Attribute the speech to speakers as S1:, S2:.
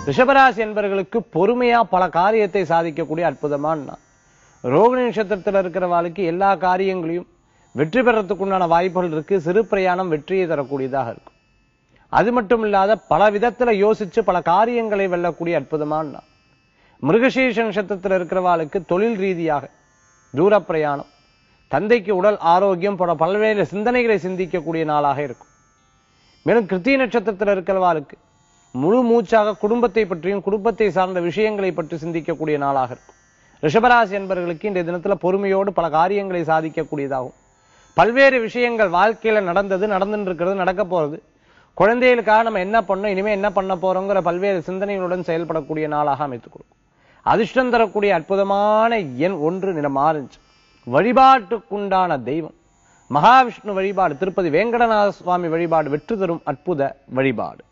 S1: ரிஷபராசி என்பவர்களுக்கு பொறுமையா பல காரியத்தை சாதிக்கக்கூடிய அற்புதமான நாள் ரோகிணி நட்சத்திரத்தில் இருக்கிறவாளுக்கு எல்லா காரியங்களையும் வெற்றி பெறத்துக்குண்டான வாய்ப்புகள் இருக்கு சிறு பிரயாணம் வெற்றியை தரக்கூடியதாக இருக்கும் அது மட்டும் இல்லாத பல விதத்துல யோசிச்சு பல காரியங்களை வெல்லக்கூடிய அற்புதமான நாள் மிருகசீர்ஷ நட்சத்திரத்தில் இருக்கிறவாளுக்கு தொழில் ரீதியாக தூர பிரயாணம் தந்தைக்கு உடல் ஆரோக்கியம் போல பல்வேறு சிந்தனைகளை சிந்திக்கக்கூடிய நாளாக இருக்கும் மேலும் கிருத்திய நட்சத்திரத்தில் இருக்கிறவாளுக்கு முழு மூச்சாக குடும்பத்தை பற்றியும் குடும்பத்தை சார்ந்த விஷயங்களை பற்றி சிந்திக்கக்கூடிய நாளாக இருக்கும் ரிஷபராசி என்பவர்களுக்கு இன்றைய தினத்துல பொறுமையோடு பல காரியங்களை சாதிக்கக்கூடியதாகும் பல்வேறு விஷயங்கள் வாழ்க்கையில நடந்தது நடந்துட்டு இருக்கிறது நடக்க போறது குழந்தைகளுக்காக நம்ம என்ன பண்ணோம் இனிமே என்ன பண்ண போறோங்கிற பல்வேறு சிந்தனைகளுடன் செயல்படக்கூடிய நாளாக அமைத்துக் கொடுக்கும் அதிர்ஷ்டம் தரக்கூடிய அற்புதமான எண் ஒன்று நிறம் ஆரஞ்சு வழிபாட்டுக்குண்டான தெய்வம் மகாவிஷ்ணு வழிபாடு திருப்பதி வேங்கடநாத சுவாமி வழிபாடு வெற்றி தரும் அற்புத வழிபாடு